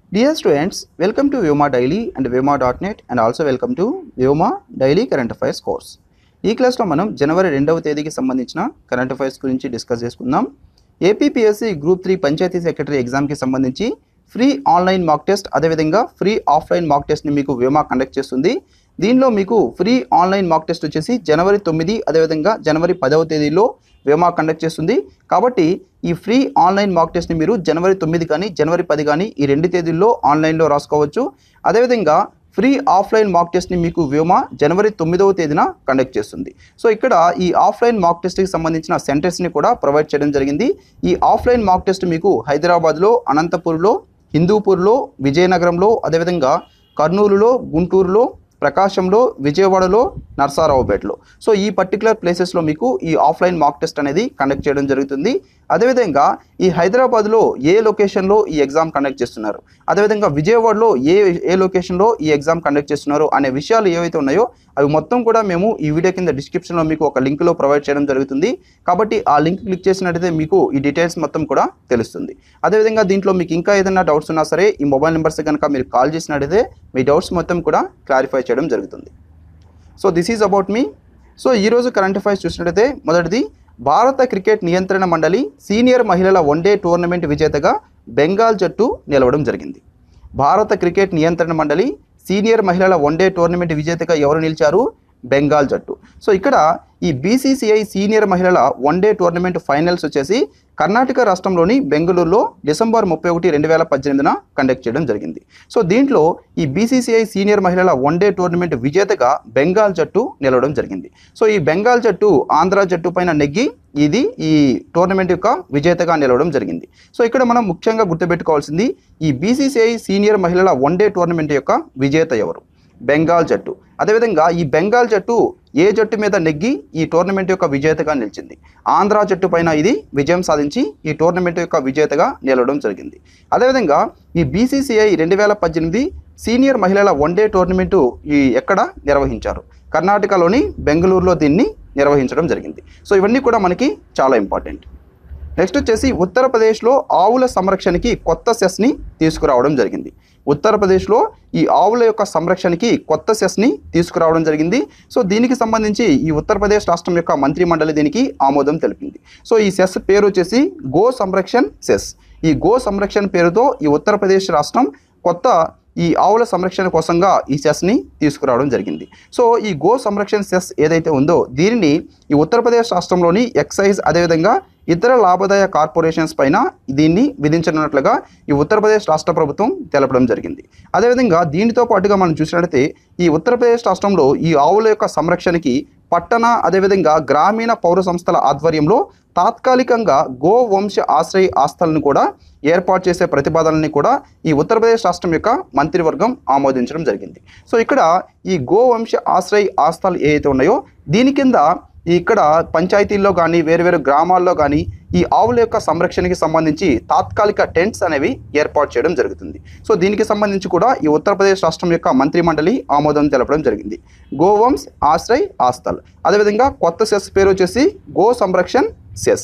Dear students, welcome to Vyoma Daily and Vyoma.net and also welcome to Vyoma Daily Current Affairs course. ఈ క్లాస్లో మనం జనవరి రెండవ తేదీకి సంబంధించిన కరెంట్ అఫైర్స్ గురించి డిస్కస్ చేసుకుందాం APPSC group three panchayat secretary ఎగ్జామ్కి సంబంధించి ఫ్రీ ఆన్లైన్ మాక్ టెస్ట్ అదేవిధంగా ఫ్రీ ఆఫ్లైన్ మాక్ టెస్ట్ని మీకు వ్యోమా కండక్ట్ చేస్తుంది దీనిలో మీకు ఫ్రీ ఆన్లైన్ మాక్ టెస్ట్ వచ్చేసి జనవరి తొమ్మిది అదేవిధంగా జనవరి పదవ తేదీలో వ్యోమా కండక్ట్ చేస్తుంది కాబట్టి ఈ ఫ్రీ ఆన్లైన్ మాక్ టెస్ట్ని మీరు జనవరి తొమ్మిది కానీ జనవరి పది కానీ ఈ రెండు తేదీల్లో ఆన్లైన్లో రాసుకోవచ్చు అదేవిధంగా ఫ్రీ ఆఫ్లైన్ మాక్ టెస్ట్ని మీకు వ్యోమా జనవరి తొమ్మిదవ తేదీన కండక్ట్ చేస్తుంది సో ఇక్కడ ఈ ఆఫ్లైన్ మాక్ టెస్ట్కి సంబంధించిన సెంటర్స్ని కూడా ప్రొవైడ్ చేయడం జరిగింది ఈ ఆఫ్లైన్ మాక్ టెస్ట్ మీకు హైదరాబాద్లో అనంతపూర్లో హిందూపూర్లో విజయనగరంలో అదేవిధంగా కర్నూలులో గుంటూరులో ప్రకాశంలో విజయవాడలో నర్సారావుపేటలో సో ఈ పర్టికులర్ ప్లేసెస్లో మీకు ఈ ఆఫ్లైన్ మాక్ టెస్ట్ అనేది కండక్ట్ చేయడం జరుగుతుంది అదేవిధంగా ఈ హైదరాబాద్లో ఏ లొకేషన్లో ఈ ఎగ్జామ్ కండక్ట్ చేస్తున్నారు అదేవిధంగా విజయవాడలో ఏ ఏ లొకేషన్లో ఈ ఎగ్జామ్ కండక్ట్ చేస్తున్నారు అనే విషయాలు ఏవైతే ఉన్నాయో అవి మొత్తం కూడా మేము ఈ వీడియో కింద డిస్క్రిప్షన్లో మీకు ఒక లింక్లో ప్రొవైడ్ చేయడం జరుగుతుంది కాబట్టి ఆ లింక్ క్లిక్ చేసినట్టయితే మీకు ఈ డీటెయిల్స్ మొత్తం కూడా తెలుస్తుంది అదేవిధంగా దీంట్లో మీకు ఇంకా ఏదైనా డౌట్స్ ఉన్నా సరే ఈ మొబైల్ నెంబర్స్ కనుక మీరు కాల్ చేసినట్టయితే మీ డౌట్స్ మొత్తం కూడా క్లారిఫై చేయడం జరుగుతుంది సో దిస్ ఈజ్ అబౌట్ మీ సో ఈరోజు కరెంట్ అఫైర్స్ చూసినట్టయితే మొదటిది భారత క్రికెట్ నియంత్రణ మండలి సీనియర్ మహిళల వన్డే టోర్నమెంట్ విజేతగా బెంగాల్ జట్టు నిలవడం జరిగింది భారత క్రికెట్ నియంత్రణ మండలి సీనియర్ మహిళల వన్డే టోర్నమెంట్ విజేతగా ఎవరు నిలిచారు బెంగాల్ జట్టు సో ఇక్కడ ఈ బీసీసీఐ సీనియర్ మహిళల వన్డే టోర్నమెంట్ ఫైనల్స్ వచ్చేసి కర్ణాటక రాష్ట్రంలోని బెంగళూరులో డిసెంబర్ ముప్పై ఒకటి రెండు వేల పద్దెనిమిదిన కండక్ట్ చేయడం జరిగింది సో దీంట్లో ఈ బీసీసీఐ సీనియర్ మహిళల వన్డే టోర్నమెంట్ విజేతగా బెంగాల్ జట్టు నిలవడం జరిగింది సో ఈ బెంగాల్ జట్టు ఆంధ్ర జట్టు పైన నెగ్గి ఇది ఈ టోర్నమెంట్ యొక్క విజేతగా నిలవడం జరిగింది సో ఇక్కడ మనం ముఖ్యంగా గుర్తుపెట్టుకోవాల్సింది ఈ బీసీసీఐ సీనియర్ మహిళల వన్డే టోర్నమెంట్ యొక్క విజేత ఎవరు బెంగాల్ జట్టు అదేవిధంగా ఈ బెంగాల్ జట్టు ఏ జట్టు మీద నెగ్గి ఈ టోర్నమెంట్ యొక్క విజేతగా నిలిచింది ఆంధ్ర జట్టు పైన ఇది విజయం సాధించి ఈ టోర్నమెంట్ యొక్క విజేతగా నిలవడం జరిగింది అదేవిధంగా ఈ బీసీసీఐ రెండు వేల పద్దెనిమిది సీనియర్ మహిళల వన్డే టోర్నమెంటు ఈ ఎక్కడ నిర్వహించారు కర్ణాటకలోని బెంగళూరులో దీన్ని నిర్వహించడం జరిగింది సో ఇవన్నీ కూడా మనకి చాలా ఇంపార్టెంట్ నెక్స్ట్ వచ్చేసి ఉత్తరప్రదేశ్లో ఆవుల సంరక్షణకి కొత్త సెస్ని తీసుకురావడం జరిగింది ఉత్తరప్రదేశ్లో ఈ ఆవుల యొక్క సంరక్షణకి కొత్త సెస్ని తీసుకురావడం జరిగింది సో దీనికి సంబంధించి ఈ ఉత్తరప్రదేశ్ రాష్ట్రం యొక్క మంత్రి మండలి దీనికి ఆమోదం తెలిపింది సో ఈ సెస్ పేరు వచ్చేసి గో సంరక్షణ్ సెస్ ఈ గో సంరక్షణ పేరుతో ఈ ఉత్తరప్రదేశ్ రాష్ట్రం కొత్త ఈ ఆవుల సంరక్షణ కోసంగా ఈ సెస్ని తీసుకురావడం జరిగింది సో ఈ గో సంరక్షణ సెస్ ఏదైతే ఉందో దీనిని ఈ ఉత్తరప్రదేశ్ రాష్ట్రంలోని ఎక్సైజ్ అదేవిధంగా ఇతర లాభదాయ కార్పొరేషన్స్ పైన దీన్ని విధించనున్నట్లుగా ఈ ఉత్తరప్రదేశ్ రాష్ట్ర ప్రభుత్వం తెలపడం జరిగింది అదేవిధంగా దీనితో పాటుగా మనం చూసినట్లయితే ఈ ఉత్తరప్రదేశ్ రాష్ట్రంలో ఈ ఆవుల యొక్క సంరక్షణకి పట్టణ అదేవిధంగా గ్రామీణ పౌర సంస్థల ఆధ్వర్యంలో తాత్కాలికంగా గో వంశ ఆశ్రయ ఆస్థలను కూడా ఏర్పాటు చేసే ప్రతిపాదనని కూడా ఈ ఉత్తరప్రదేశ్ రాష్ట్రం యొక్క మంత్రివర్గం ఆమోదించడం జరిగింది సో ఇక్కడ ఈ గో వంశ ఆశ్రయ ఆస్థలు ఏవైతే ఉన్నాయో దీని కింద ఇక్కడ పంచాయతీల్లో కానీ వేరు వేరు గ్రామాల్లో కానీ ఈ ఆవుల యొక్క సంరక్షణకి సంబంధించి తాత్కాలిక టెంట్స్ అనేవి ఏర్పాటు చేయడం జరుగుతుంది సో దీనికి సంబంధించి కూడా ఈ ఉత్తరప్రదేశ్ రాష్ట్రం యొక్క మంత్రి మండలి ఆమోదం తెలపడం జరిగింది గోవంశ్ ఆశ్రయ్ ఆస్థల్ అదేవిధంగా కొత్త సెస్ పేరు వచ్చేసి గో సంరక్షణ్ సెస్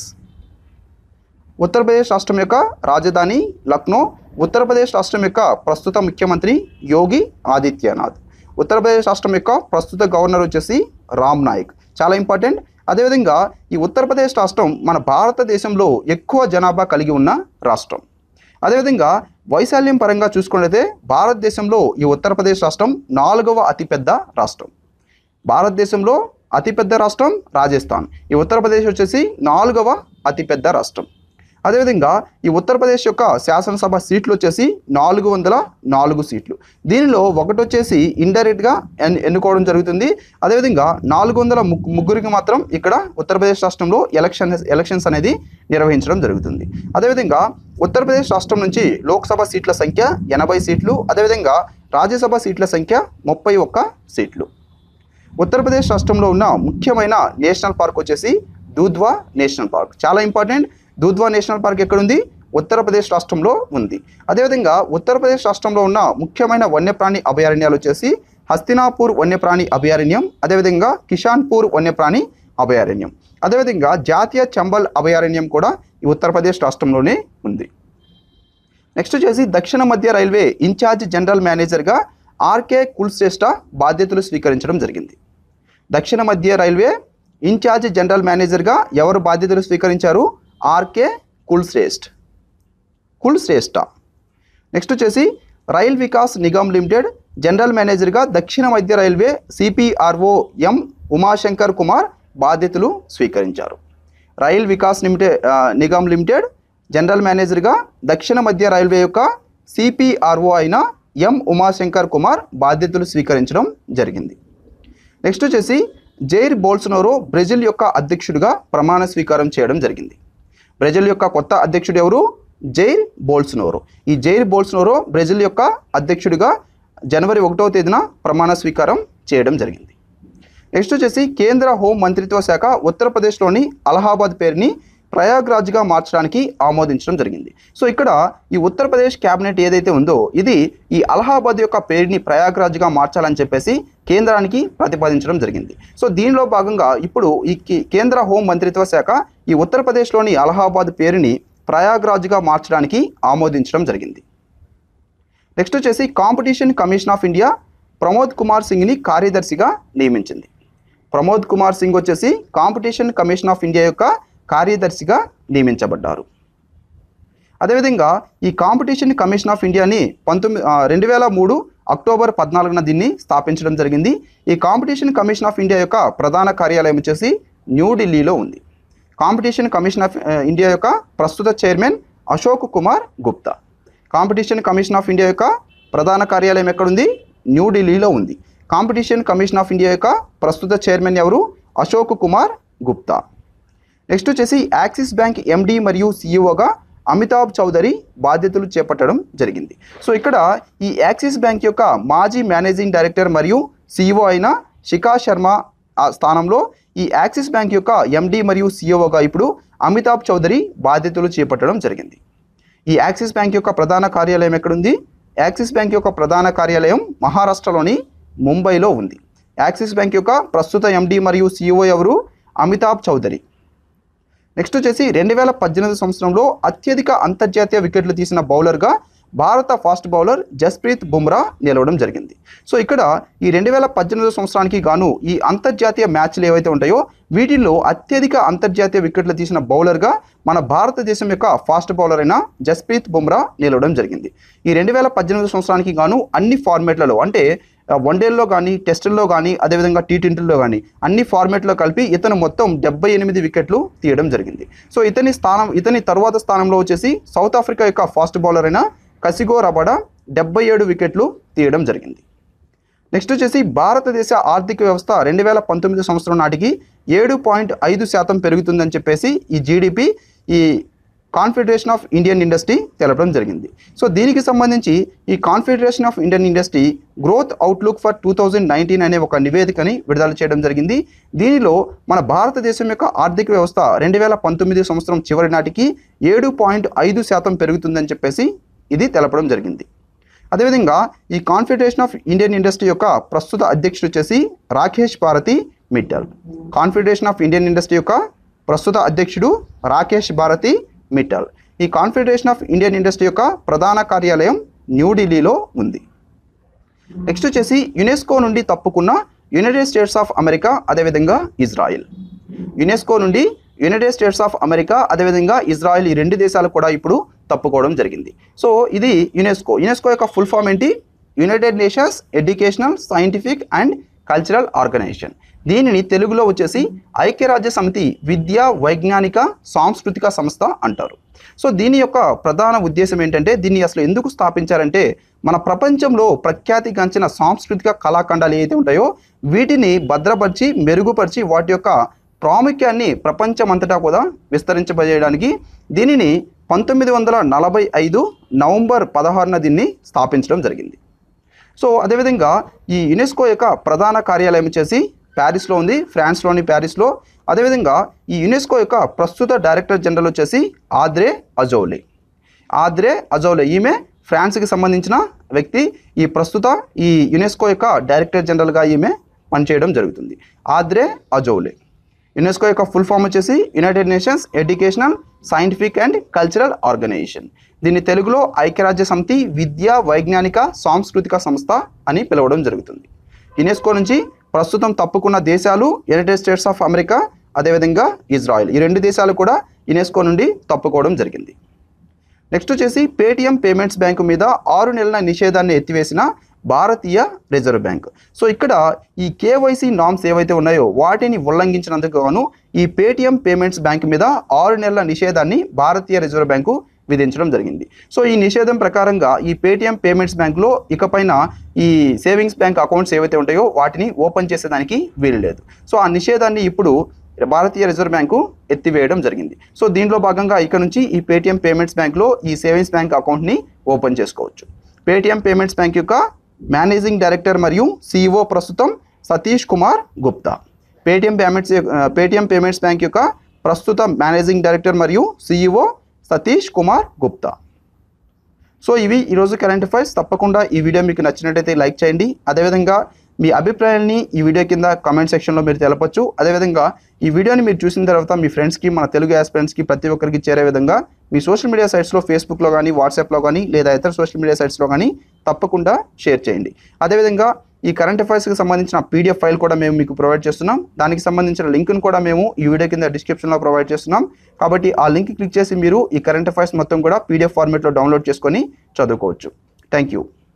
ఉత్తరప్రదేశ్ రాష్ట్రం యొక్క రాజధాని లక్నో ఉత్తరప్రదేశ్ రాష్ట్రం యొక్క ప్రస్తుత ముఖ్యమంత్రి యోగి ఆదిత్యనాథ్ ఉత్తరప్రదేశ్ రాష్ట్రం యొక్క ప్రస్తుత గవర్నర్ వచ్చేసి రామ్ నాయక్ చాలా ఇంపార్టెంట్ అదేవిధంగా ఈ ఉత్తరప్రదేశ్ రాష్ట్రం మన భారతదేశంలో ఎక్కువ జనాభా కలిగి ఉన్న రాష్ట్రం అదేవిధంగా వైశాల్యం పరంగా చూసుకున్నట్లయితే భారతదేశంలో ఈ ఉత్తరప్రదేశ్ రాష్ట్రం నాలుగవ అతిపెద్ద రాష్ట్రం భారతదేశంలో అతిపెద్ద రాష్ట్రం రాజస్థాన్ ఈ ఉత్తరప్రదేశ్ వచ్చేసి నాలుగవ అతిపెద్ద రాష్ట్రం అదేవిధంగా ఈ ఉత్తరప్రదేశ్ యొక్క శాసనసభ సీట్లు వచ్చేసి నాలుగు వందల నాలుగు సీట్లు దీనిలో ఒకటి వచ్చేసి ఇండైరెక్ట్గా ఎన్ ఎన్నుకోవడం జరుగుతుంది అదేవిధంగా నాలుగు వందల ముగ్గు ముగ్గురికి మాత్రం ఇక్కడ ఉత్తరప్రదేశ్ రాష్ట్రంలో ఎలక్షన్ ఎలక్షన్స్ అనేది నిర్వహించడం జరుగుతుంది అదేవిధంగా ఉత్తరప్రదేశ్ రాష్ట్రం నుంచి లోక్సభ సీట్ల సంఖ్య ఎనభై సీట్లు అదేవిధంగా రాజ్యసభ సీట్ల సంఖ్య ముప్పై ఒక్క సీట్లు ఉత్తరప్రదేశ్ రాష్ట్రంలో ఉన్న ముఖ్యమైన నేషనల్ పార్క్ వచ్చేసి దూధ్వా నేషనల్ పార్క్ చాలా ఇంపార్టెంట్ దూధ్వా నేషనల్ పార్క్ ఎక్కడుంది ఉత్తరప్రదేశ్ రాష్ట్రంలో ఉంది అదేవిధంగా ఉత్తరప్రదేశ్ రాష్ట్రంలో ఉన్న ముఖ్యమైన వన్యప్రాణి అభయారణ్యాలు వచ్చేసి హస్తినాపూర్ వన్యప్రాణి అభయారణ్యం అదేవిధంగా కిషాన్పూర్ వన్యప్రాణి అభయారణ్యం అదేవిధంగా జాతీయ చంబల్ అభయారణ్యం కూడా ఈ ఉత్తరప్రదేశ్ రాష్ట్రంలోనే ఉంది నెక్స్ట్ వచ్చేసి దక్షిణ మధ్య రైల్వే ఇన్ఛార్జ్ జనరల్ మేనేజర్గా ఆర్కే కుల్శ్రేష్ఠ బాధ్యతలు స్వీకరించడం జరిగింది దక్షిణ మధ్య రైల్వే ఇన్ఛార్జ్ జనరల్ మేనేజర్గా ఎవరు బాధ్యతలు స్వీకరించారు ఆర్కే కుల్శ్రేష్ఠ్ కుల్శ్రేష్ఠ నెక్స్ట్ వచ్చేసి rail Vikas Nigam limited general మేనేజర్గా దక్షిణ మధ్య రైల్వే సిపిఆర్ఓ ఎం ఉమాశంకర్ కుమార్ బాధ్యతలు స్వీకరించారు రైల్ వికాస్ లిమిటెడ్ ఆ, నిగమ్ లిమిటెడ్ జనరల్ మేనేజర్గా దక్షిణ మధ్య రైల్వే యొక్క సిపిఆర్ఓ అయిన ఎం ఉమాశంకర్ కుమార్ బాధ్యతలు స్వీకరించడం జరిగింది నెక్స్ట్ వచ్చేసి జైర్ బోల్సనోరో బ్రెజిల్ యొక్క అధ్యక్షుడిగా ప్రమాణ స్వీకారం చేయడం జరిగింది బ్రెజిల్ యొక్క కొత్త అధ్యక్షుడు ఎవరు జైర్ బోల్సనోరో ఈ జైర్ బోల్సనోరో బ్రెజిల్ యొక్క అధ్యక్షుడిగా జనవరి ఒకటో తేదీన ప్రమాణ స్వీకారం చేయడం జరిగింది నెక్స్ట్ వచ్చేసి కేంద్ర హోం మంత్రిత్వ శాఖ ఉత్తరప్రదేశ్లోని అలహాబాద్ పేరుని ప్రయాగ్రాజ్గా మార్చడానికి ఆమోదించడం జరిగింది సో ఇక్కడ ఈ ఉత్తరప్రదేశ్ క్యాబినెట్ ఏదైతే ఉందో ఇది ఈ అలహాబాద్ యొక్క పేరుని ప్రయాగ్రాజ్గా మార్చాలని చెప్పేసి కేంద్రానికి ప్రతిపాదించడం జరిగింది సో దీనిలో భాగంగా ఇప్పుడు ఈ కే- కేంద్ర హోం మంత్రిత్వ శాఖ ఈ ఉత్తరప్రదేశ్లోని అలహాబాద్ పేరుని ప్రయాగ్రాజ్గా మార్చడానికి ఆమోదించడం జరిగింది నెక్స్ట్ వచ్చేసి competition commission of India Pramod Kumar సింగ్ని కార్యదర్శిగా నియమించింది ప్రమోద్ కుమార్ సింగ్ వచ్చేసి కాంపిటీషన్ కమిషన్ ఆఫ్ ఇండియా యొక్క కార్యదర్శిగా నియమించబడ్డారు అదేవిధంగా ఈ కాంపిటీషన్ కమిషన్ ఆఫ్ ఇండియాని పంతొమ్మిది రెండు వేల మూడు అక్టోబర్ పద్నాలుగున దీన్ని స్థాపించడం జరిగింది ఈ కాంపిటీషన్ కమిషన్ ఆఫ్ ఇండియా యొక్క ప్రధాన కార్యాలయం వచ్చేసి న్యూఢిల్లీలో ఉంది competition commission of uh, India యొక్క ప్రస్తుత chairman Ashok Kumar Gupta competition commission of India యొక్క ప్రధాన కార్యాలయం ఎక్కడుంది న్యూఢిల్లీలో ఉంది కాంపిటీషన్ కమిషన్ ఆఫ్ ఇండియా యొక్క ప్రస్తుత చైర్మన్ ఎవరు అశోక్ కుమార్ గుప్తా నెక్స్ట్ వచ్చేసి యాక్సిస్ బ్యాంక్ ఎండి మరియు సిఇఓగా అమితాబ్ చౌదరి బాధ్యతలు చేపట్టడం జరిగింది సో ఇక్కడ ఈ యాక్సిస్ బ్యాంక్ యొక్క మాజీ మేనేజింగ్ డైరెక్టర్ మరియు సిఇఓ అయిన శిఖా శర్మ ఆ స్థానంలో ఈ యాక్సిస్ బ్యాంక్ యొక్క ఎండి మరియు సిఇఓగా ఇప్పుడు అమితాబ్ చౌదరి బాధ్యతలు చేపట్టడం జరిగింది ఈ యాక్సిస్ బ్యాంక్ యొక్క ప్రధాన కార్యాలయం ఎక్కడుంది యాక్సిస్ బ్యాంక్ యొక్క ప్రధాన కార్యాలయం మహారాష్ట్రలోని ముంబైలో ఉంది యాక్సిస్ బ్యాంక్ యొక్క ప్రస్తుత ఎండి మరియు సిఇఓ ఎవరు అమితాబ్ చౌదరి నెక్స్ట్ వచ్చేసి రెండు వేల పద్దెనిమిది సంవత్సరంలో అత్యధిక అంతర్జాతీయ వికెట్లు తీసిన బౌలర్గా భారత ఫాస్ట్ బౌలర్ జస్ప్రీత్ బుమ్రా నిలవడం జరిగింది సో ఇక్కడ ఈ రెండు వేల పద్దెనిమిది సంవత్సరానికి గాను ఈ అంతర్జాతీయ మ్యాచ్లు ఏవైతే ఉంటాయో వీటిల్లో అత్యధిక అంతర్జాతీయ వికెట్లు తీసిన బౌలర్గా మన భారతదేశం యొక్క ఫాస్ట్ బౌలర్ అయిన జస్ప్రీత్ బుమ్రా నిలవడం జరిగింది ఈ రెండు వేల పద్దెనిమిది సంవత్సరానికి గాను అన్ని ఫార్మేట్లలో అంటే వన్డేల్లో కానీ టెస్టుల్లో కానీ అదేవిధంగా టీ ట్వంటీలో కానీ అన్ని ఫార్మేట్లో కలిపి ఇతను మొత్తం డెబ్బై ఎనిమిది వికెట్లు తీయడం జరిగింది సో ఇతని స్థానం ఇతని తరువాత స్థానంలో వచ్చేసి సౌత్ ఆఫ్రికా యొక్క ఫాస్ట్ బౌలర్ అయిన కసిగో రబడా డెబ్బై ఏడు వికెట్లు తీయడం జరిగింది నెక్స్ట్ వచ్చేసి భారతదేశ ఆర్థిక వ్యవస్థ రెండు వేల పంతొమ్మిది సంవత్సరం నాటికి ఏడు పాయింట్ ఐదు శాతం పెరుగుతుందని చెప్పేసి ఈ జీడిపి ఈ కాన్ఫెడరేషన్ ఆఫ్ ఇండియన్ ఇండస్ట్రీ తెలపడం జరిగింది సో దీనికి సంబంధించి ఈ confederation of Indian industry growth outlook for two thousand nineteen అనే ఒక నివేదికని విడుదల చేయడం జరిగింది దీనిలో మన భారతదేశం యొక్క ఆర్థిక వ్యవస్థ రెండు వేల పంతొమ్మిది సంవత్సరం చివరి నాటికి ఏడు పాయింట్ ఐదు శాతం పెరుగుతుందని చెప్పేసి ఇది తెలపడం జరిగింది అదేవిధంగా ఈ కాన్ఫెడరేషన్ ఆఫ్ ఇండియన్ ఇండస్ట్రీ యొక్క ప్రస్తుత అధ్యక్షుడు వచ్చేసి Rakesh Bharti Mittal confederation of Indian industry యొక్క ప్రస్తుత అధ్యక్షుడు రాకేష్ భారతి మిట్టల్ ఈ కాన్ఫెడరేషన్ ఆఫ్ ఇండియన్ ఇండస్ట్రీ యొక్క ప్రధాన కార్యాలయం న్యూఢిల్లీలో ఉంది నెక్స్ట్ వచ్చేసి యునెస్కో నుండి తప్పుకున్న యునైటెడ్ స్టేట్స్ ఆఫ్ అమెరికా అదేవిధంగా ఇజ్రాయిల్ యునెస్కో నుండి యునైటెడ్ స్టేట్స్ ఆఫ్ అమెరికా అదేవిధంగా ఇజ్రాయిల్ ఈ రెండు దేశాలు కూడా ఇప్పుడు తప్పుకోవడం జరిగింది సో ఇది యునెస్కో యునెస్కో యొక్క ఫుల్ ఫామ్ ఏంటి United Nations Educational Scientific and Cultural Organization దీనిని తెలుగులో వచ్చేసి ఐక్యరాజ్య సమితి విద్యా వైజ్ఞానిక సాంస్కృతిక సంస్థ అంటారు సో దీని యొక్క ప్రధాన ఉద్దేశం ఏంటంటే దీన్ని అసలు ఎందుకు స్థాపించారంటే మన ప్రపంచంలో ప్రఖ్యాతిగాంచిన సాంస్కృతిక కళాఖండాలు ఏవైతే ఉంటాయో వీటిని భద్రపరిచి మెరుగుపరిచి వాటి యొక్క ప్రాముఖ్యాన్ని ప్రపంచమంతటా కూడా విస్తరించబడేయడానికి దీనిని పంతొమ్మిది వందల నలభై ఐదు నవంబర్ పదహారున దీన్ని స్థాపించడం జరిగింది సో అదేవిధంగా ఈ యునెస్కో యొక్క ప్రధాన కార్యాలయం వచ్చేసి ప్యారిస్లో ఉంది ఫ్రాన్స్లోని ప్యారిస్లో అదేవిధంగా ఈ యునెస్కో యొక్క ప్రస్తుత డైరెక్టర్ జనరల్ వచ్చేసి ఆద్రే అజౌలే ఆద్రే అజౌలే ఈమె ఫ్రాన్స్కి సంబంధించిన వ్యక్తి ఈ ప్రస్తుత ఈ యునెస్కో యొక్క డైరెక్టర్ జనరల్గా ఈమె పనిచేయడం జరుగుతుంది ఆద్రే అజౌలే యునెస్కో యొక్క ఫుల్ ఫామ్ వచ్చేసి United Nations Educational Scientific and Cultural Organization దీన్ని తెలుగులో ఐక్యరాజ్య సమితి విద్యా వైజ్ఞానిక సాంస్కృతిక సంస్థ అని పిలవడం జరుగుతుంది యునెస్కో నుంచి ప్రస్తుతం తప్పుకున్న దేశాలు యునైటెడ్ స్టేట్స్ ఆఫ్ అమెరికా అదేవిధంగా ఇజ్రాయెల్ ఈ రెండు దేశాలు కూడా యునెస్కో నుండి తప్పుకోవడం జరిగింది నెక్స్ట్ వచ్చేసి పేటిఎం పేమెంట్స్ బ్యాంకు మీద ఆరు నెలల నిషేధాన్ని ఎత్తివేసిన భారతీయ రిజర్వ్ బ్యాంక్ సో ఇక్కడ ఈ కేవైసీ నామ్స్ ఏవైతే ఉన్నాయో వాటిని ఉల్లంఘించినందుకు గాను ఈ పేటిఎం పేమెంట్స్ బ్యాంక్ మీద ఆరు నెలల నిషేధాన్ని భారతీయ రిజర్వ్ బ్యాంకు విధించడం జరిగింది సో ఈ నిషేధం ప్రకారంగా ఈ పేటిఎం పేమెంట్స్ బ్యాంక్లో ఇకపైన ఈ సేవింగ్స్ బ్యాంక్ అకౌంట్స్ ఏవైతే ఉంటాయో వాటిని ఓపెన్ చేసేదానికి వీలు లేదు సో ఆ నిషేధాన్ని ఇప్పుడు భారతీయ రిజర్వ్ బ్యాంకు ఎత్తివేయడం జరిగింది సో దీంట్లో భాగంగా ఇక నుంచి ఈ పేటిఎం పేమెంట్స్ బ్యాంక్లో ఈ సేవింగ్స్ బ్యాంక్ అకౌంట్ని ఓపెన్ చేసుకోవచ్చు పేటిఎం పేమెంట్స్ బ్యాంక్ యొక్క మేనేజింగ్ డైరెక్టర్ మరియు సిఇఓ ప్రస్తుతం Satish Kumar Gupta Paytm payments Paytm payments bank యొక్క ప్రస్తుత మేనేజింగ్ డైరెక్టర్ మరియు సిఇఓ సతీష్ కుమార్ గుప్తా సో ఇవి ఈరోజు కరెంట్ అఫైర్స్ తప్పకుండా ఈ వీడియో మీకు నచ్చినట్టయితే లైక్ చేయండి అదేవిధంగా మీ అభిప్రాయాన్ని ఈ వీడియో కింద కామెంట్ సెక్షన్లో మీరు తెలపచ్చు అదేవిధంగా ఈ వీడియోని మీరు చూసిన తర్వాత మీ ఫ్రెండ్స్కి మన తెలుగు యాస్పిరెంట్స్కి ప్రతి ఒక్కరికి చేరే విధంగా మీ సోషల్ మీడియా సైట్స్లో ఫేస్బుక్లో కానీ వాట్సాప్లో కానీ లేదా ఇతర సోషల్ మీడియా సైట్స్లో కానీ తప్పకుండా షేర్ చేయండి అదేవిధంగా ఈ కరెంట్ అఫైర్స్కి సంబంధించిన పీడిఎఫ్ ఫైల్ కూడా మేము మీకు ప్రొవైడ్ చేస్తున్నాం దానికి సంబంధించిన లింక్ను కూడా మేము ఈ వీడియో కింద డిస్క్రిప్షన్లో ప్రొవైడ్ చేస్తున్నాం కాబట్టి ఆ లింక్ క్లిక్ చేసి మీరు ఈ కరెంట్ అఫైర్స్ మొత్తం కూడా పీడిఎఫ్ ఫార్మేట్లో డౌన్లోడ్ చేసుకొని చదువుకోవచ్చు థ్యాంక్ యూ